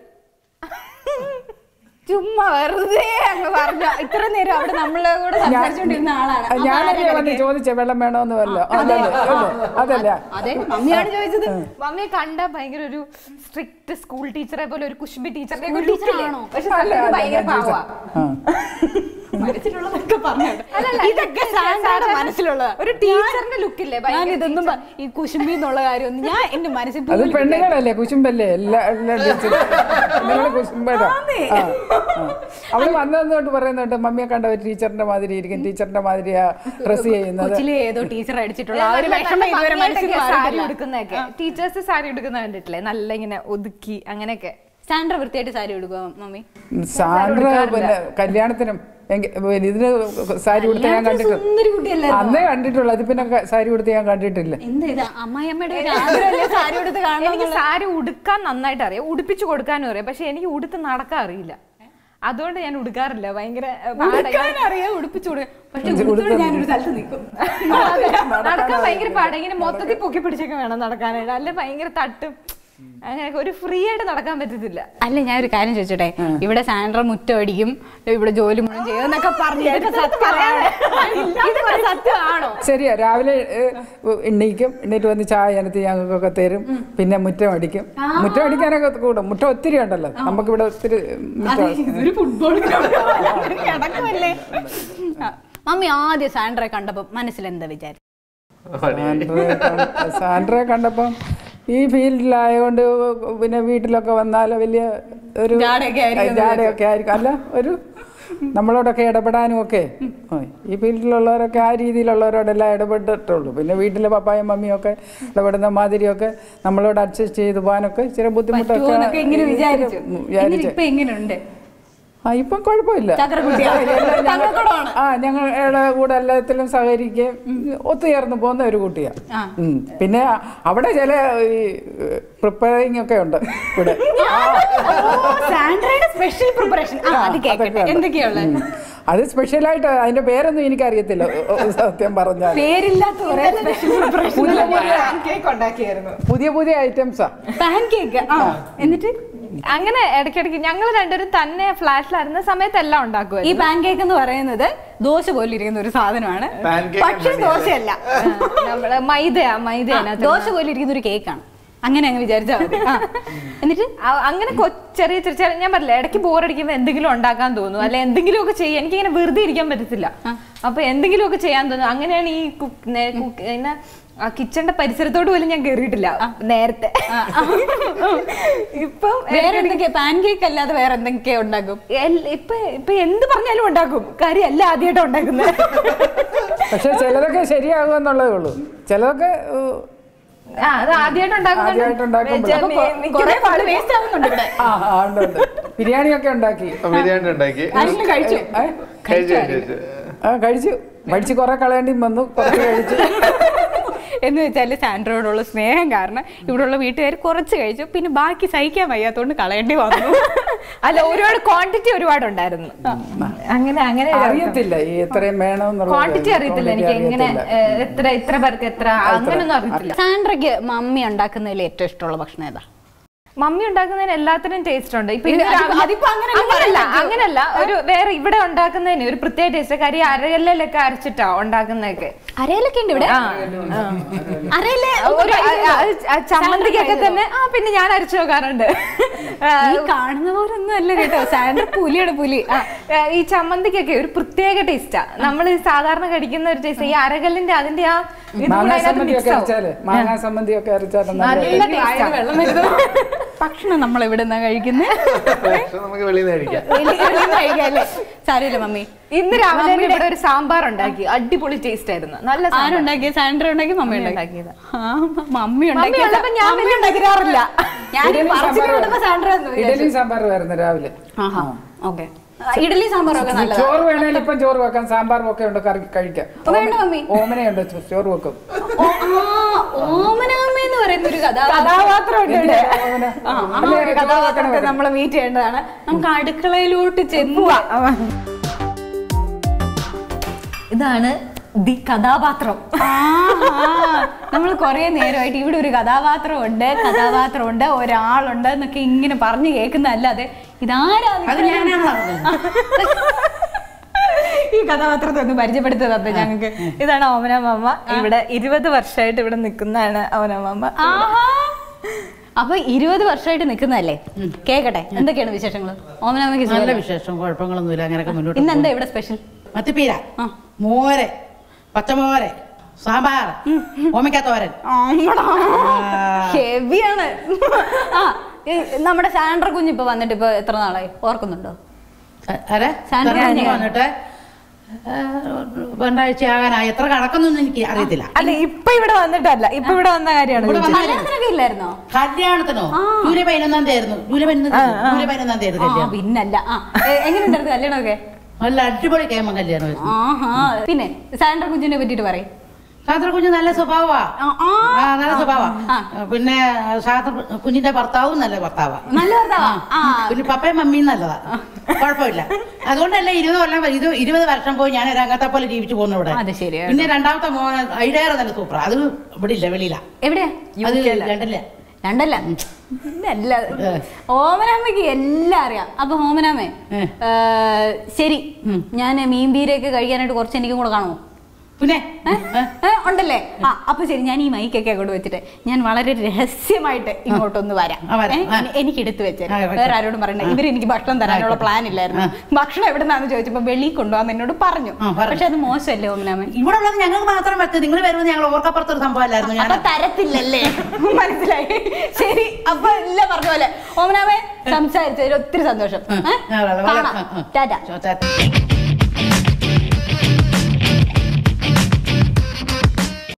ചുമ്മാ വെറുതെ അങ്ങ് പറഞ്ഞു ഇത്ര നേരം അവിടെ നമ്മളെ കൂടെ സംസാരിച്ചുകൊണ്ടിരുന്ന ആളാണ് അപ്പൊ ഞാനല്ലേ ആരാ വന്ന് ഇടയ്ക്ക്? ചോദിച്ചേ വെള്ളം വേണോന്ന് വല്ലോ അതല്ലേ അതല്ല അതെ മമ്മിയാണ് ചോദിച്ചത് മമ്മിയെ കണ്ട ഭയങ്കര ഒരു സ്ട്രിക്റ്റ് സ്കൂൾ ടീച്ചറെ പോലെ ഒരു കുശുമ്പി ടീച്ചറിനെ School teacher ആണോ? പക്ഷെ അല്ല, സത്യത്തിൽ അല്ല, ഭയങ്കര ഞാൻ പാവാ മനസ്സിലുള്ളതൊക്കെ പറഞ്ഞു അല്ലല്ല, ഇതൊക്കെ ഇതൊക്കെ സാൻഡ്രയുടെ സാധാരണ മനസ്സിലുള്ളതാ ഒരു ടീച്ചറിന്റെ ലുക്കില്ലേ ഞാൻ ഇതൊന്നും പ- ഈ കുശുമ്പി എന്നുള്ള കാര്യമൊന്നും ഞാൻ എന്റെ മനസ്സിൽ അത് പോലും പെണ്ണുങ്ങളല്ലേ കുശുമ്പല്ലേ എല്ലാ എല്ലാ ടീച്ചറും നിങ്ങള് കുശുമ്പരാ ആ, ആ. അവള് വന്നതെന്നോട്ട് പറയുന്നുണ്ട് മമ്മിയെ കണ്ട ഒരു ടീച്ചറിന്റെ മാതിരി ഇരിക്കും ടീച്ചറിന്റെ മാതിരിയാ ഡ്രസ് ചെയ്യുന്നത് കൊച്ചിലെ ഏതോ ടീച്ചർ അടിച്ചിട്ടുള്ള ആ ഒരു വിഷമം ഇതുവരെ മനസ്സിൽ സാരി മാറിയിട്ടില്ല. ഉടുക്കുന്നതൊക്കെ ടീച്ചേഴ്സ് സാരി ഉടുക്കുന്ന കണ്ടിട്ടില്ലേ നല്ല ഇങ്ങനെ ഒതുക്കി അങ്ങനെയൊക്കെ സാൻഡ്ര വൃത്തിയായിട്ട് സാരി ഉടുക്കുക മമ്മി സാൻഡ്ര പിന്നെ കല്യാണത്തിനും എങ്കി- പിന്നെ ഇതിന് സാരി ഉടുത്ത് ഞാൻ കണ്ടിട്ടുണ്ട് സുന്ദരി കുട്ടിയല്ലേ അന്നേ കണ്ടിട്ടുള്ളൂ അത് പിന്നെ ക- സാരി ഉടുത്ത് ഞാൻ കണ്ടിട്ടില്ല എന്താ ഇത് അമ്മായിയമ്മയുടെ ഒരു ആഗ്രഹമല്ലേ സാരി ഉടുത്ത് കാണണം എനിക്ക് സാരി ഉടുക്കാൻ നന്നായിട്ട് അറിയാം ഉടുപ്പിച്ചു കൊടുക്കാനും അറിയാം പക്ഷെ എനിക്ക് ഉടുത്ത് നടക്കാൻ അറിയില്ല അതുകൊണ്ട് ഞാൻ ഉടുക്കാറില്ല ഭയങ്കര ഏ, പാടാ. ഉടുക്കാൻ അറിയാം ഉടുപ്പിച്ചു കൊടുക്കുക പക്ഷെ ഉടുത്തോണ്ട് ഞാനൊരു സ്ഥലത്ത് നിൽക്കും നടക്കാൻ ഭയങ്കര പാടാ ഇങ്ങനെ മൊത്തത്തിൽ പൊക്കി പിടിച്ചൊക്കെ വേണം നടക്കാനായിട്ട് അല്ലെ ഭയങ്കര തട്ടും അങ്ങനെ ഒരു ഫ്രീ ആയിട്ട് നടക്കാൻ പറ്റത്തില്ല അല്ല ഞാൻ ഒരു കാര്യം ചോദിച്ചോട്ടെ ഇവിടെ സാൻഡ്ര മുറ്റം അടിക്കും ഇവിടെ ജോലി മുഴുവൻ ചെയ്യും എന്നൊക്കെ പറഞ്ഞു ഇതൊക്കെ സത്യമാണ് ഇതൊക്കെ സത്യമാണോ ശരിയാ രാവിലെ ഏഹ്, എണ്ണീക്കും എണ്ണീറ്റ് വന്ന് ചായ അനത്തി ഞങ്ങൾക്കൊക്കെ തരും പിന്നെ മുറ്റം അടിക്കും മുറ്റം അടിക്കാനൊക്കെ കൂടും മുറ്റം ഒത്തിരി ഉണ്ടല്ലോ നമുക്കിവിടെ ഒത്തിരി മുറ്റം ഇതൊരു ഫുട്ബോൾ കിടക്കുമല്ലേ ആ. മമ്മി ആദ്യം സാൻഡ്രയെ കണ്ടപ്പോ മനസ്സിൽ എന്താ വിചാരിച്ചു സാൻഡ്രയെ കണ്ട- സാൻഡ്രയെ കണ്ടപ്പം ഈ ഫീൽഡിലായതുകൊണ്ട് പിന്നെ വീട്ടിലൊക്കെ വന്നാൽ വലിയ ഒരു ജാടയൊക്കെ ആയിരിക്കും ജാടയൊക്കെ ആയിരിക്കും അല്ല ഒരു നമ്മളോടൊക്കെ ഇടപെടാനും ഒക്കെ ആ, ഈ ഫീൽഡിലുള്ളവരൊക്കെ ആ രീതിയിലുള്ളവരോടെല്ലാം ഇടപെട്ടിട്ടുള്ളൂ പിന്നെ വീട്ടിലെ പപ്പായും മമ്മിയും ഒക്കെ ഇടപെടുന്ന മാതിരിയൊക്കെ നമ്മളോട് അഡ്ജസ്റ്റ് ചെയ്ത് പോകാനൊക്കെ ഇച്ചിരി ബുദ്ധിമുട്ടൊക്കെ പറ്റുമോന്നൊക്കെ ഇങ്ങനെ വിചാരിച്ചു ഉം, വിചാരിച്ചു ഇപ്പൊ എങ്ങനെയുണ്ട് ആ ഇപ്പം കുഴപ്പമില്ല ചക്രക്കുട്ടിയാ? തങ്കക്കുടമാണ്. ആ ഞങ്ങളുടെ കൂടെ എല്ലാത്തിലും സഹകരിക്കുകയും ഒത്തുചേർന്ന് പോകുന്ന ഒരു കുട്ടിയാ ആ. ഉം. പിന്നെ അവിടെ ചില ഈ പ്രിപ്പയറിംഗ് ഒക്കെ ഉണ്ട് ഇവിടെ സാൻഡ്രയുടെ സ്പെഷ്യൽ പ്രിപ്പറേഷൻ അത് അതൊക്കെ കേൾക്കട്ടെ ഉണ്ട്. എന്തൊക്കെയുള്ള ഉം. അത് സ്പെഷ്യലായിട്ട് അതിന്റെ പേരൊന്നും എനിക്കറിയത്തില്ല ഓ, ഓ, സത്യം പറഞ്ഞാൽ പേരില്ലാത്ത കുറെ സ്പെഷ്യൽ പ്രിപ്പറേഷൻ പുതിയ പുതിയ കേക്ക് ഉണ്ടാക്കിയായിരുന്നു പുതിയ പുതിയ ഐറ്റംസാ പാൻ കേക്ക് ആ എന്നിട്ട് അങ്ങനെ ഇടയ്ക്കിടയ്ക്ക് ഞങ്ങൾ രണ്ടുപേരും തന്നെ ഫ്ലാറ്റിലായിരുന്ന സമയത്ത് എല്ലാം ഈ ഉണ്ടാക്കുമായിരുന്നു പാൻ കേക്ക് എന്ന് പറയുന്നത് ദോശ പോലെ ഇരിക്കുന്ന ഒരു സാധനമാണ് Pancake പക്ഷെ എന്ന് ദോശയല്ല നമ്മള് മൈദയാ ആ, മൈദയാണ് ദോശ പോലെ ഇരിക്കുന്ന ഒരു കേക്കാണ് അങ്ങനെ അങ്ങ് വിചാരിച്ചാൽ മതി ആ. എന്നിട്ട് അ- അങ്ങനെ കൊ- ചെറിയ ചെറിയ ചെറിയ ഞാൻ പറഞ്ഞില്ല ഇടയ്ക്ക് ബോറടിക്കുമ്പോൾ എന്തെങ്കിലും ഉണ്ടാക്കാൻ തോന്നും അല്ലെ എന്തെങ്കിലും ഒക്കെ ചെയ്യാൻ എനിക്ക് ഇങ്ങനെ വെറുതെ ഇരിക്കാൻ പറ്റത്തില്ല അപ്പൊ എന്തെങ്കിലും ഒക്കെ ചെയ്യാൻ തോന്നും അങ്ങനെയാണ് ഈ കുക്ക് നേ- കുക്ക് പിന്നെ ആ കിച്ചണിന്റെ പരിസരത്തോട് പോലും ഞാൻ കേറിയിട്ടില്ല നേരത്തെ ഇപ്പം വേറെ എന്തൊക്കെയാ പാൻ കേക്ക് അല്ലാതെ വേറെ എന്തൊക്കെയാ ഉണ്ടാക്കും എൽ- ഇപ്പൊ ഇപ്പൊ എന്ത് പറഞ്ഞാലും ഉണ്ടാക്കും കാര്യം എല്ലാം ആദ്യമായിട്ട് ഉണ്ടാക്കുന്നത് പക്ഷെ ചിലതൊക്കെ ശരിയാകുമെന്നുള്ളതേ ഉള്ളൂ ചിലതൊക്കെ ഏഹ്, ആ അത് ആദ്യമായിട്ട് ആദ്യമായിട്ട് ഉണ്ടാക്കുമ്പോൾ. അപ്പൊ കൊ- കുറെ പാട് വേസ്റ്റ് ആവുന്നുണ്ട് ഇവിടെ ആ ആ, ഉണ്ട് ഉണ്ട് ബിരിയാണിയൊക്കെ ഉണ്ടാക്കി ബിരിയാണി ഉണ്ടാക്കി ആരെങ്കിലും കഴിച്ചു ഏ? കഴിച്ചു കഴിച്ചു ആ കഴിച്ചു കഴിച്ച് കുറെ കളയേണ്ടി വന്നു കുറച്ച് കഴിച്ചു എന്ന് വെച്ചാൽ സാൻഡ്രോയോടുള്ള സ്നേഹം കാരണം ഇവിടെയുള്ള വീട്ടുകാർ കുറച്ച് കഴിച്ചു പിന്നെ ബാക്കി സഹിക്കാൻ വയ്യാത്തോണ്ട് കളയേണ്ടി വന്നു അല്ല ഒരുപാട് ക്വാണ്ടിറ്റി ഒരുപാട് ഉണ്ടായിരുന്നു അങ്ങനെ അങ്ങനെ അറിയത്തില്ല ഈ എത്രയും വേണമെന്നുള്ള ക്വാണ്ടിറ്റി അറിയത്തില്ല എനിക്ക് എങ്ങനെ ഏഹ്, എത്ര ഇത്ര പേർക്ക് എത്ര അങ്ങനൊന്നും അറിയത്തില്ല സാൻഡ്രയ്ക്ക് മമ്മി ഉണ്ടാക്കുന്നതിൽ ഏറ്റവും ഇഷ്ടമുള്ള ഭക്ഷണം ഏതാ മമ്മി ഉണ്ടാക്കുന്നതിന് എല്ലാത്തിനും ടേസ്റ്റ് ഉണ്ട് ഇപ്പൊ ഇത് ഇന്ന് അതിപ്പോ- രാവിലെ- അതിപ്പോ അങ്ങനെയല്ലേ അങ്ങനല്ല പറയാൻ പറ്റൂ. അങ്ങനല്ല ഒരു വേറെ ഇവിടെ ഉണ്ടാക്കുന്നതിന് ഒരു പ്രത്യേക ടേസ്റ്റ് കാര്യം അരകല്ലൊക്കെ അരച്ചിട്ടാ ഉണ്ടാക്കുന്നതൊക്കെ അരയിലൊക്കെ ഉണ്ട് ഇവിടെ ആ, അരയില് ഒരു അ- അ- അ- ചമ്മന്തിക്കൊക്കെ തന്നെ ആ പിന്നെ ഞാൻ അരച്ചു നോക്കാറുണ്ട് ആ, ഈ കാണുന്ന പോലെ ഒന്നും അല്ല കേട്ടോ സാൻഡ്ര പുലിയാണ് പുലി ആ, ഏ, ഈ ചമ്മന്തിക്കൊക്കെ ഒരു പ്രത്യേക ടേസ്റ്റാ നമ്മൾ സാധാരണ കടിക്കുന്ന ഒരു ടേസ്റ്റ് ഈ അരകല്ലിന്റെ അതിന്റെ ആ ഇത് കൂടെ മാങ്ങാ അതിനകത്ത് സമ്മന്തി mix ഒക്കെ ആവും. അരച്ചാല് മാങ്ങാ സമ്മന്തി ഒക്കെ അരച്ചാൽ നല്ല taste ആ. വെള്ളം വരുന്നു ഭക്ഷണം നമ്മൾ എവിടെ നിന്നാ കഴിക്കുന്നത് പക്ഷെ നമുക്ക് വെളിയിൽ നിന്ന് കഴിക്കാം കഴിക്കാല്ലേ സാരമില്ല മമ്മി ഇന്ന് രാവിലെ തന്നെ ഇവിടെ ഒരു സാമ്പാർ ഉണ്ടാക്കി അടിപൊളി ടേസ്റ്റ് ആയിരുന്നു നല്ല സാമ്പാർ. ആരുണ്ടാക്കിയ സാൻഡ്ര ഉണ്ടാക്കി മമ്മി ഉണ്ടാക്കി ഉണ്ടാക്കിയതാ. ആ, മമ്മി ഉണ്ടാക്കിയ ഉള്ളപ്പോ ഞാൻ മമ്മി വലിയ ഉണ്ടാക്കിയാറില്ല ഞാൻ ഈ ഇഡലി പറച്ചിൽ സാമ്പാർ കേട്ടപ്പോ സാൻഡ്ര എന്ന് വിചാരിച്ചു. ഇഡലി സാമ്പാർ വരുന്നു രാവിലെ ആഹാ ഓക്കെ ഇഡലി സാമ്പാറൊക്കെ നല്ലതാ ചോറ് വേണേൽ ഇപ്പം ചോറ് വെക്കാം സാമ്പാറും ഒക്കെ ഉണ്ട് കറി കഴിക്കാം വേണ്ട മമ്മി. ഓമനയുണ്ട് ചോ- ചോറ് വെക്കും ഓ, ആ, ഓമനാമ്മ എന്ന് പറയുന്ന ഒരു കഥാപാത്രം കഥാപാത്രം ഉണ്ട് ഇവിടെ. ഓമന ആ, ആ അല്ലേ, ഒരു ചോറ് വെക്കണം കഥാപാത്രത്തെ വെക്കണം. നമ്മൾ മീറ്റ് ചെയ്യേണ്ടതാണ് നമുക്ക് അടുക്കളയിലോട്ട് ചെന്നു ഇതാണ് ദി കഥാപാത്രം നമ്മൾ കുറെ നേരമായിട്ട് ഇവിടെ ഒരു കഥാപാത്രമുണ്ട് കഥാപാത്രമുണ്ട് ഒരാളുണ്ട് എന്നൊക്കെ ഇങ്ങനെ പറഞ്ഞു കേൾക്കുന്നതല്ലാതെ ഇതാരാണ് അത് ഞാനാണ് പറഞ്ഞത് ഈ കഥാപാത്രത്തെ ഒന്ന് പരിചയപ്പെടുത്തി തന്നെ ഞങ്ങൾക്ക് ഇതാണ് ഓമന മാമ ഇവിടെ ഇരുപത് വർഷമായിട്ട് ഇവിടെ നിൽക്കുന്നതാണ് ഓമന മാമ ആഹാ അപ്പൊ ഇരുപത് വർഷമായിട്ട് നിൽക്കുന്നതല്ലേ കേക്കട്ടെ എന്തൊക്കെയാണ് വിശേഷങ്ങൾ ഓമനാമയ്ക്ക് നല്ല സുഖമല്ലേ? വിശേഷം കുഴപ്പങ്ങളൊന്നുമില്ല അങ്ങനെയൊക്കെ മുന്നോട്ട് ഇന്ന് എന്താ ഇവിടെ സ്പെഷ്യൽ മത്തിപ്പീര ആ. മോര് പച്ചമോര് സാമ്പാർ ഓമയ്ക്കാത്തോരൻ ഹെവിയാണ് ആ ഈ നമ്മുടെ സാൻഡ്ര കുഞ്ഞ് ഇപ്പൊ വന്നിട്ട് ഇപ്പൊ എത്ര നാളായി ഓർക്കുന്നുണ്ടോ അരെ സാൻഡ്ര സാൻഡ്ര കുഞ്ഞ്. വന്നിട്ട് ആ, രണ്ടാഴ്ച ആകാനായി എത്ര കടക്കുന്നൊന്നും എനിക്ക് അറിയത്തില്ല അല്ല ഇപ്പൊ ഇവിടെ വന്നിട്ടല്ല ഇപ്പൊ ഇവിടെ വന്ന കാര്യമാണ് ഇവിടെ ചോദിച്ചത്. വന്നാലും കല്യാണത്തിനൊക്കെ ഇല്ലായിരുന്നോ കല്യാണത്തിനോ ജൂലൈ പതിനൊന്നാം തീയതി ആയിരുന്നു ജൂലൈ പതിനൊന്നാം ജൂലൈ പതിനൊന്നാം തീയതി ആ കല്യാണം പിന്നല്ല ആ എ- എങ്ങനെയുണ്ടായിരുന്നു കല്യാണമൊക്കെ നല്ല അടിപൊളി കേമൻ കല്യാണമായിരുന്നു ആഹാ പിന്നെ സാൻഡ്ര കുഞ്ഞിനെ പറ്റിട്ട് പറയും സാത്ര കുഞ്ഞ് നല്ല സ്വഭാവമാ ആ, ആ. ആ നല്ല സ്വഭാവമാ ആ. പിന്നെ സാത്ര കുഞ്ഞിന്റെ ഭർത്താവും നല്ല ഭർത്താവാ നല്ല ഭർത്താവാ? ആ പിന്നെ പപ്പയും മമ്മിയും നല്ലതാ കുഴപ്പമില്ല അതുകൊണ്ടല്ലേ ഇരുപത് കൊല്ലം ഇത് ഇരുപത് വർഷം പോയി ഞാൻ രംഗത്തെ പോലെ ജീവിച്ചു പോകുന്നു ഇവിടെ അത് ശരിയാണ്. പിന്നെ രണ്ടാമത്തെ മോൻ ഐഡേറെ നല്ല സൂപ്പറാ അത് ഇവിടെ ഇല്ല വെളിയിലാ എവിടെയാ അത് രണ്ടല്ലേ രണ്ടല്ല ഇല്ല ഓമനാമ്മയ്ക്ക് എല്ലാം അറിയാം അപ്പൊ ഓമനാമ്മേ ഏ. ഏ, ശരി ഞാൻ മീൻ പീരയൊക്കെ കഴിക്കാനായിട്ട് കുറച്ച് എനിക്കും കൂടെ കാണുമോ പിന്നെ ഏ? ഏ, ഉണ്ടല്ലേ ആ അപ്പൊ ശരി ഞാൻ ഈ മൈക്കൊക്കെ അങ്ങോട്ട് വെച്ചിട്ട് ഞാൻ വളരെ രഹസ്യമായിട്ട് ഇങ്ങോട്ടൊന്ന് വരാം ആ, വരാം. ഏ, ആ. എനി- എനിക്ക് എടുത്തു വെച്ചേ ആ, വെച്ചോ. വേറെ ആരോടും പറയണ്ട ഇവർ എനിക്ക് ഭക്ഷണം തരാനുള്ള പ്ലാൻ ഇല്ലായിരുന്നു ഭക്ഷണം എവിടെന്നാന്ന് ചോദിച്ചപ്പോ വെളിയിൽ കൊണ്ടുപോകാൻ എന്നോട് പറഞ്ഞു ആ, പറഞ്ഞു. പക്ഷെ അത് മോശമല്ലേ ഓമനാമ ഇവിടെ ഉള്ളത് ഞങ്ങൾക്ക് മാത്രം പറ്റും നിങ്ങൾ വരുമ്പോൾ ഞങ്ങൾ ഓർക്കപ്പുറത്തൊരു സംഭവമല്ലായിരുന്നു ഞാൻ അപ്പൊ തരത്തില്ലല്ലേ മനസ്സിലായി ശരി അപ്പൊ ഇല്ല പറഞ്ഞ പോലെ ഓമനാമേ സംസാരിച്ചതിൽ ഒത്തിരി സന്തോഷം ഏ? ആ, വളരെ- കാണാം ആ, ആ. ടാറ്റ ചോദിച്ചാ